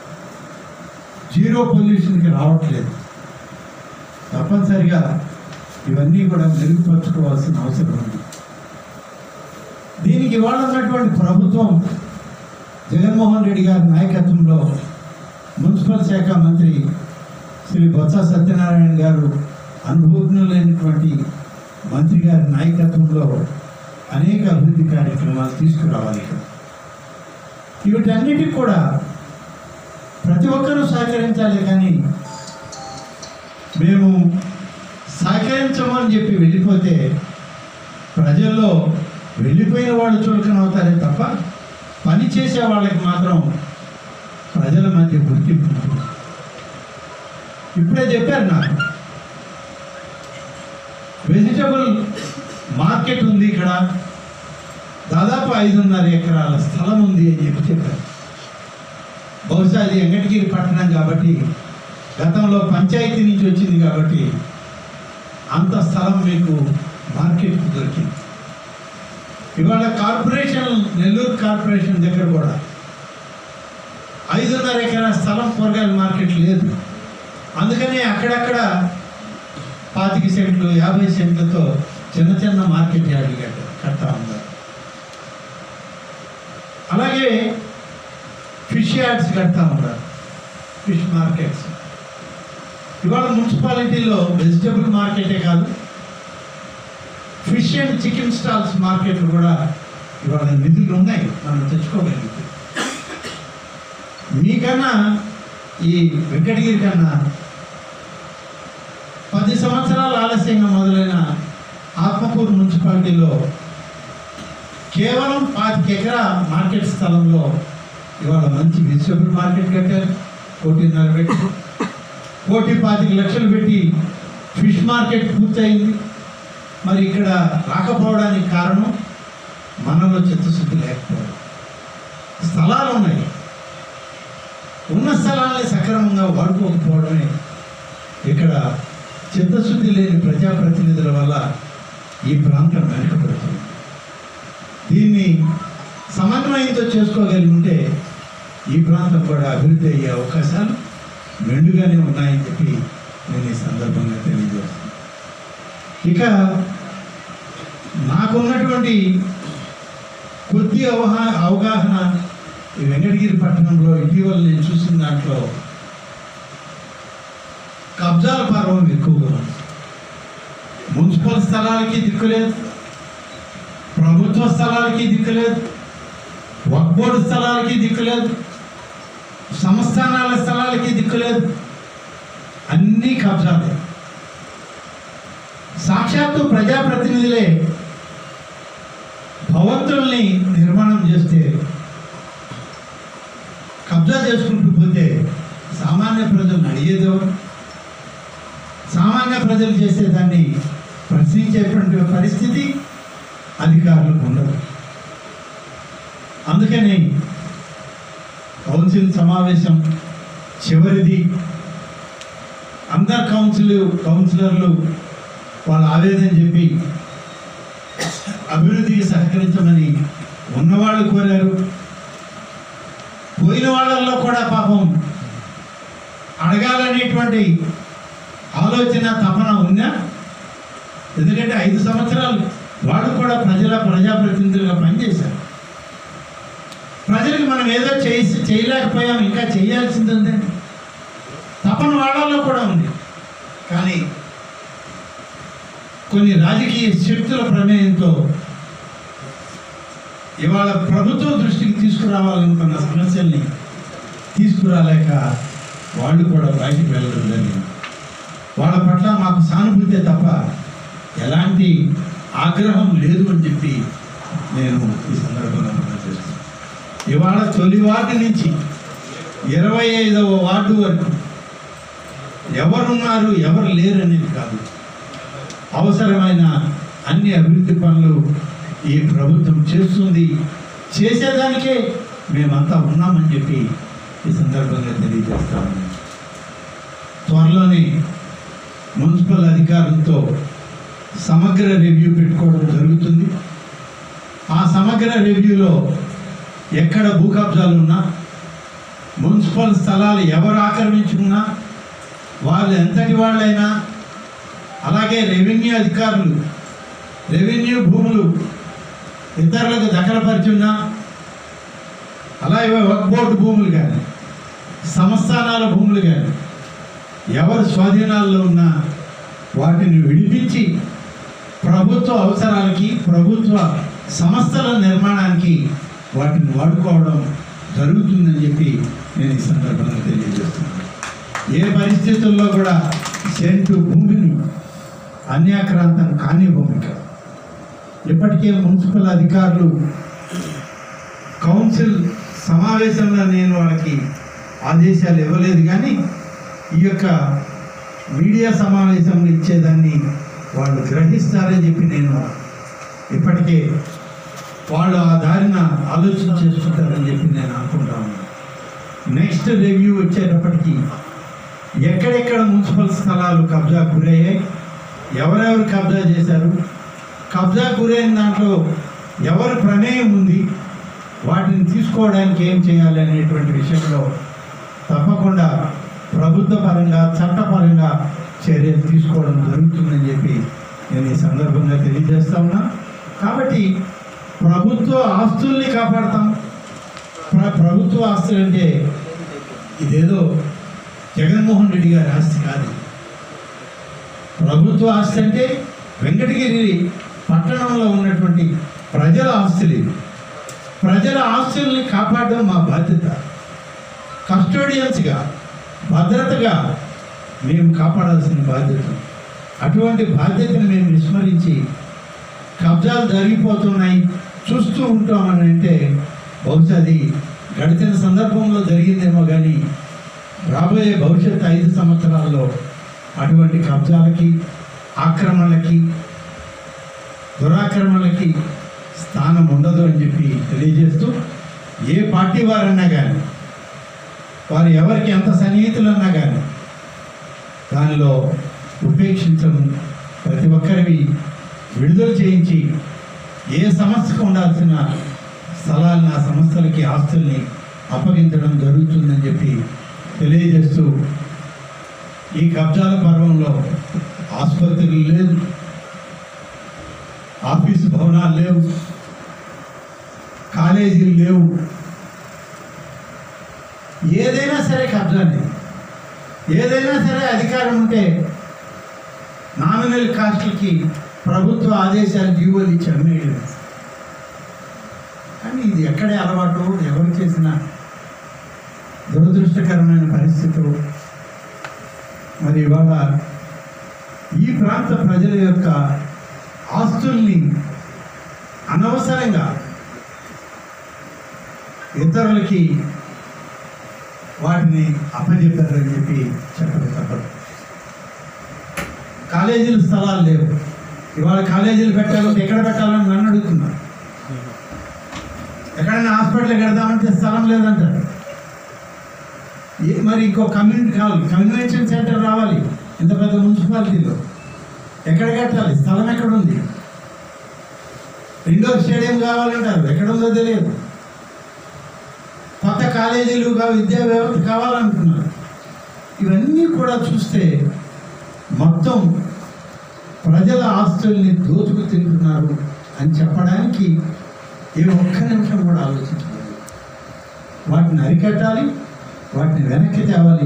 జీరో పొల్యూషన్కి రావట్లేదు తప్పనిసరిగా ఇవన్నీ కూడా మెరుగుపరచుకోవాల్సిన అవసరం ఉంది దీనికి ఇవాళ ఉన్నటువంటి ప్రభుత్వం జగన్మోహన్ రెడ్డి గారి నాయకత్వంలో మున్సిపల్ శాఖ మంత్రి శ్రీ బొత్స సత్యనారాయణ గారు అనుభవజ్ఞులైనటువంటి మంత్రి గారి నాయకత్వంలో అనేక అభివృద్ధి కార్యక్రమాలు తీసుకురావాలి ఇక్కడ వీటన్నిటికి కూడా ప్రతి ఒక్కరూ సహకరించాలి కానీ మేము సహకరించమని చెప్పి వెళ్ళిపోతే ప్రజల్లో వెళ్ళిపోయిన వాళ్ళు చులకన అవుతారే తప్ప పని చేసే వాళ్ళకి మాత్రం ప్రజల మధ్య గుర్తింపు ఉంటుంది. ఇప్పుడే చెప్పారు నాకు వెజిటబుల్ మార్కెట్ ఉంది ఇక్కడ దాదాపు ఐదున్నర ఎకరాల స్థలం ఉంది అని చెప్పి చెప్పారు బహుశా అది వెంకటగిరి పట్టణం కాబట్టి గతంలో పంచాయతీ నుంచి వచ్చింది కాబట్టి అంత స్థలం మీకు మార్కెట్కి దొరికింది ఇవాళ కార్పొరేషన్ నెల్లూరు కార్పొరేషన్ దగ్గర కూడా ఐదున్నర ఎకరా స్థలం కూరగాయల మార్కెట్ లేదు అందుకనే అక్కడక్కడ పాతిక సెంట్లు యాభై సెంట్లతో చిన్న చిన్న మార్కెట్ యార్డులు కట్ట కడతా ఉన్నారు అలాగే ఫిష్ యార్డ్స్ కడతా ఉన్నారు ఫిష్ మార్కెట్స్ ఇవాళ మున్సిపాలిటీలో వెజిటబుల్ మార్కెటే కాదు ఫిష్ అండ్ చికెన్ స్టాల్స్ మార్కెట్లు కూడా ఇవాళ నిధులు ఉన్నాయి మనం తెచ్చుకోగలిగితే మీకన్నా ఈ వెంకటగిరి కన్నా పది సంవత్సరాల ఆలస్యంగా మొదలైన ఆత్మకూరు మున్సిపాలిటీలో కేవలం పాతిక ఎకరా మార్కెట్ స్థలంలో ఇవాళ మంచి వెజిటబుల్ మార్కెట్ కట్టారు కోటిన్నర పెట్టి కోటి పాతిక లక్షలు పెట్టి ఫిష్ మార్కెట్ పూర్తయింది మరి ఇక్కడ రాకపోవడానికి కారణం మనలో చిత్తశుద్ధి లేకపోవడం స్థలాలు ఉన్నాయి ఉన్న స్థలాల్ని సక్రమంగా వాడుకోకపోవడమే ఇక్కడ చిత్తశుద్ధి లేని ప్రజాప్రతినిధుల వల్ల ఈ ప్రాంతం వెనుకబడుతుంది దీన్ని సమన్వయంతో చేసుకోగలిగి ఉంటే ఈ ప్రాంతం కూడా అభివృద్ధి అయ్యే అవకాశాలు మెండుగానే ఉన్నాయని చెప్పి నేను ఈ సందర్భంగా తెలియజేస్తాను ఇక నాకున్నటువంటి కొద్ది అవహా అవగాహన ఈ వెంకటగిరి పట్టణంలో ఇటీవల నేను చూసిన దాంట్లో కబ్జాల పర్వం ఎక్కువగా ఉంది మున్సిపల్ స్థలాలకి దిక్కులేదు ప్రభుత్వ స్థలాలకి దిక్కులేదు వక్ బోర్డు స్థలాలకి దిక్కులేదు సంస్థానాల స్థలాలకి దిక్కులేదు అన్నీ కబ్జాలే సాక్షాత్తు ప్రజాప్రతినిధులే భవంతుల్ని నిర్మాణం చేస్తే కబ్జా చేసుకుంటూ పోతే సామాన్య ప్రజలను అడిగేదెవరు సామాన్య ప్రజలు చేసేదాన్ని ప్రశ్నించేటువంటి పరిస్థితి అధికారులకు ఉండదు అందుకని కౌన్సిల్ సమావేశం చివరిది అందరు కౌన్సిల్ కౌన్సిలర్లు వాళ్ళ ఆవేదన చెప్పి అభివృద్ధికి సహకరించమని ఉన్నవాళ్ళు కోరారు పోయిన వాళ్ళల్లో కూడా పాపం అడగాలనేటువంటి ఆలోచన తపన ఉందా ఎందుకంటే ఐదు సంవత్సరాలు వాళ్ళు కూడా ప్రజల ప్రజాప్రతినిధులుగా పనిచేశారు ప్రజలకు మనం ఏదో చేసి చేయలేకపోయాం ఇంకా చేయాల్సింది ఉందండి తపన వాళ్ళల్లో కూడా ఉంది కానీ కొన్ని రాజకీయ శక్తుల ప్రమేయంతో ఇవాళ ప్రభుత్వం దృష్టికి తీసుకురావాలనుకున్న సమస్యల్ని తీసుకురాలేక వాళ్ళు కూడా బయటికి వెళ్ళడం జరిగింది వాళ్ళ పట్ల మాకు సానుభూతే తప్ప ఎలాంటి ఆగ్రహం లేదు అని చెప్పి నేను ఈ సందర్భంగా మనం చేస్తున్నాను ఇవాళ తొలి వార్డు నుంచి ఇరవై ఐదవ వార్డు వరకు ఎవరున్నారు ఎవరు లేరు అనేది కాదు అవసరమైన అన్ని అభివృద్ధి పనులు ఈ ప్రభుత్వం చేస్తుంది చేసేదానికే మేమంతా ఉన్నామని చెప్పి ఈ సందర్భంగా తెలియజేస్తాము త్వరలోనే మున్సిపల్ అధికారులతో సమగ్ర రివ్యూ పెట్టుకోవడం జరుగుతుంది ఆ సమగ్ర రివ్యూలో ఎక్కడ భూ కబ్జాలు ఉన్నా మున్సిపల్ స్థలాలు ఎవరు ఆక్రమించుకున్నా వాళ్ళు ఎంతటి వాళ్ళైనా అలాగే రెవెన్యూ అధికారులు రెవెన్యూ భూములు ఇతరులకు దఖలపరిచున్నా అలాగే వక్ బోర్డు భూములు కానీ సంస్థానాల భూములు కానీ ఎవరు స్వాధీనాల్లో ఉన్నా వాటిని విడిపించి ప్రభుత్వ అవసరాలకి ప్రభుత్వ సంస్థల నిర్మాణానికి వాటిని వాడుకోవడం జరుగుతుందని చెప్పి నేను ఈ సందర్భంగా తెలియజేస్తున్నాను ఏ పరిస్థితుల్లో కూడా సెంటు భూమిని అన్యాక్రాంతం కాని భూమిక ఇప్పటికే మున్సిపల్ అధికారులు కౌన్సిల్ సమావేశంలో నేను వాళ్ళకి ఆదేశాలు ఇవ్వలేదు కానీ ఈ యొక్క మీడియా సమావేశంలో ఇచ్చేదాన్ని వాళ్ళు గ్రహిస్తారని చెప్పి నేను ఇప్పటికే వాళ్ళు ఆ దారిన ఆలోచన చేసుకుంటారని చెప్పి నేను అనుకుంటాను నెక్స్ట్ రివ్యూ వచ్చేటప్పటికి ఎక్కడెక్కడ మున్సిపల్ స్థలాలు కబ్జా గురయ్యాయి ఎవరెవరు కబ్జా చేశారు కబ్జా గురైన దాంట్లో ఎవరి ప్రమేయం ఉంది వాటిని తీసుకోవడానికి ఏం చేయాలి అనేటువంటి విషయంలో తప్పకుండా ప్రభుత్వ పరంగా చట్టపరంగా చర్యలు తీసుకోవడం జరుగుతుందని చెప్పి నేను ఈ సందర్భంగా తెలియజేస్తా ఉన్నా కాబట్టి ప్రభుత్వ ఆస్తుల్ని కాపాడతాం ప్ర- ప్రభుత్వ ఆస్తులు అంటే ఇదేదో జగన్మోహన్ రెడ్డి గారి ఆస్తి కాదు ప్రభుత్వ ఆస్తి అంటే వెంకటగిరి పట్టణంలో ఉన్నటువంటి ప్రజల ఆస్తులు ఇవి ప్రజల ఆస్తుల్ని కాపాడడం మా బాధ్యత కస్టోడియన్స్గా భద్రతగా మేము కాపాడాల్సిన బాధ్యత అటువంటి బాధ్యతను మేము విస్మరించి కబ్జాలు జరిగిపోతున్నాయి చూస్తూ ఉంటామని అంటే బహుశా అది గడిచిన సందర్భంలో జరిగిందేమో కానీ రాబోయే భవిష్యత్ ఐదు సంవత్సరాల్లో అటువంటి కబ్జాలకి ఆక్రమణలకి దురాక్రమణలకి స్థానం ఉండదు అని చెప్పి తెలియజేస్తూ ఏ పార్టీ వారన్నా కానీ వారు ఎవరికి ఎంత సన్నిహితులన్నా కానీ దానిలో ఉపేక్షించడం ప్రతి ఒక్కరివి విడుదల చేయించి ఏ సమస్యకు ఉండాల్సిన స్థలాలను ఆ సంస్థలకి ఆస్తుల్ని అప్పగించడం జరుగుతుందని చెప్పి తెలియజేస్తూ ఈ కబ్జాల పర్వంలో ఆసుపత్రులు లేదు ఆఫీసు భవనాలు లేవు కాలేజీలు లేవు ఏదైనా సరే కబ్జానే ఏదైనా సరే అధికారం ఉంటే నామినల్ కాస్ట్లకి ప్రభుత్వ ఆదేశాలు జీవోలు ఇచ్చి అమ్మేయడం కానీ ఇది ఎక్కడే అలవాటు ఎవరు చేసిన దురదృష్టకరమైన పరిస్థితి మరి ఇవాళ ఈ ప్రాంత ప్రజల యొక్క ఆస్తుల్ని అనవసరంగా ఇతరులకి వాటిని అప్పచెప్పారని చెప్పి చెప్పక తప్పదు కాలేజీల స్థలాలు లేవు ఇవాళ కాలేజీలు పెట్టాలంటే ఎక్కడ పెట్టాలని నన్ను అడుగుతున్నారు ఎక్కడైనా హాస్పిటల్ కడదామంటే స్థలం లేదంటారు ఏ- మరి ఇంకో కమ్యూనిటీ కావాలి కన్వెన్షన్ సెంటర్ రావాలి ఇంత పెద్ద మున్సిపాలిటీలో ఎక్కడ కట్టాలి స్థలం ఎక్కడ ఉంది ఇండోర్ స్టేడియం కావాలంటారు ఎక్కడ ఉందో తెలియదు కొత్త కాలేజీలుగా విద్యా వ్యవస్థ కావాలనుకున్నారు ఇవన్నీ కూడా చూస్తే మొత్తం ప్రజల ఆస్తుల్ని దోచుకు తింటున్నారు అని చెప్పడానికి ఏ ఒక్క నిమిషం కూడా ఆలోచించలేదు వాటిని అరికట్టాలి వాటిని వెనక్కి తేవాలి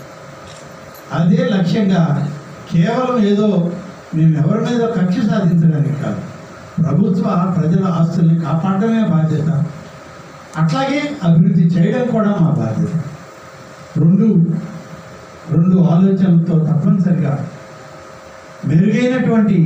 అదే లక్ష్యంగా కేవలం ఏదో మేము ఎవరి మీద కక్ష సాధించడానికి కాదు ప్రభుత్వ ప్రజల ఆస్తుల్ని కాపాడడమే బాధ్యత అట్లాగే అభివృద్ధి చేయడం కూడా మా బాధ్యత రెండు రెండు ఆలోచనలతో తప్పనిసరిగా మెరుగైనటువంటి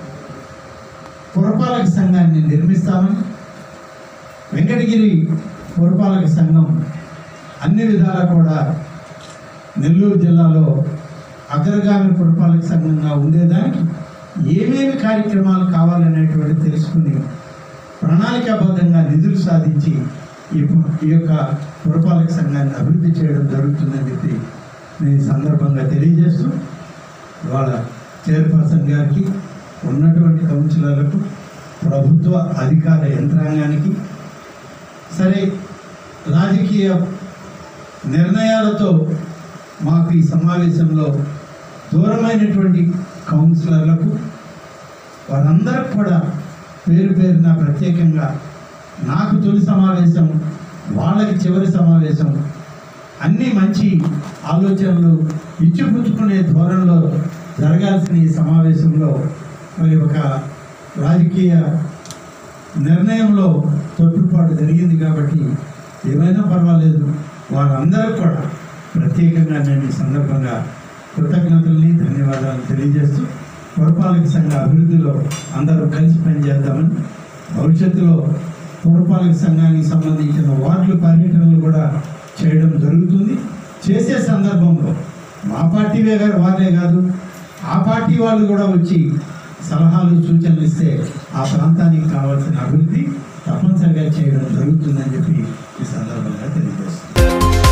పురపాలక సంఘాన్ని నిర్మిస్తామని వెంకటగిరి పురపాలక సంఘం అన్ని విధాలా కూడా నెల్లూరు జిల్లాలో అగ్రగామి పురపాలక సంఘంగా ఉండేదానికి ఏమేమి కార్యక్రమాలు కావాలనేటువంటి తెలుసుకుని ప్రణాళికాబద్ధంగా నిధులు సాధించి ఈ పు- ఈ యొక్క పురపాలక సంఘాన్ని అభివృద్ధి చేయడం జరుగుతుందని చెప్పి నేను ఈ సందర్భంగా తెలియజేస్తూ ఇవాళ చైర్పర్సన్ గారికి ఉన్నటువంటి కౌన్సిలర్లకు ప్రభుత్వ అధికార యంత్రాంగానికి సరే రాజకీయ నిర్ణయాలతో మాకు ఈ సమావేశంలో దూరమైనటువంటి కౌన్సిలర్లకు వారందరికి కూడా పేరు పేరున ప్రత్యేకంగా నాకు తొలి సమావేశం వాళ్ళకి చివరి సమావేశం అన్ని మంచి ఆలోచనలు ఇచ్చిపుచ్చుకునే ధోరణిలో జరగాల్సిన ఈ సమావేశంలో మరి ఒక రాజకీయ నిర్ణయంలో తొట్టుపాటు జరిగింది కాబట్టి ఏమైనా పర్వాలేదు వారందరూ కూడా ప్రత్యేకంగా నేను ఈ సందర్భంగా కృతజ్ఞతల్ని ధన్యవాదాలు తెలియజేస్తూ పురపాలక సంఘ అభివృద్ధిలో అందరూ కలిసి పనిచేద్దామని భవిష్యత్తులో పురపాలక సంఘానికి సంబంధించిన వార్డుల పర్యటనలు కూడా చేయడం జరుగుతుంది చేసే సందర్భంలో మా పార్టీ వేగారు వారే కాదు ఆ పార్టీ వాళ్ళు కూడా వచ్చి సలహాలు సూచనలు ఇస్తే ఆ ప్రాంతానికి కావాల్సిన అభివృద్ధి తప్పనిసరిగా చేయడం జరుగుతుందని చెప్పి ఈ సందర్భంగా తెలియజేస్తుంది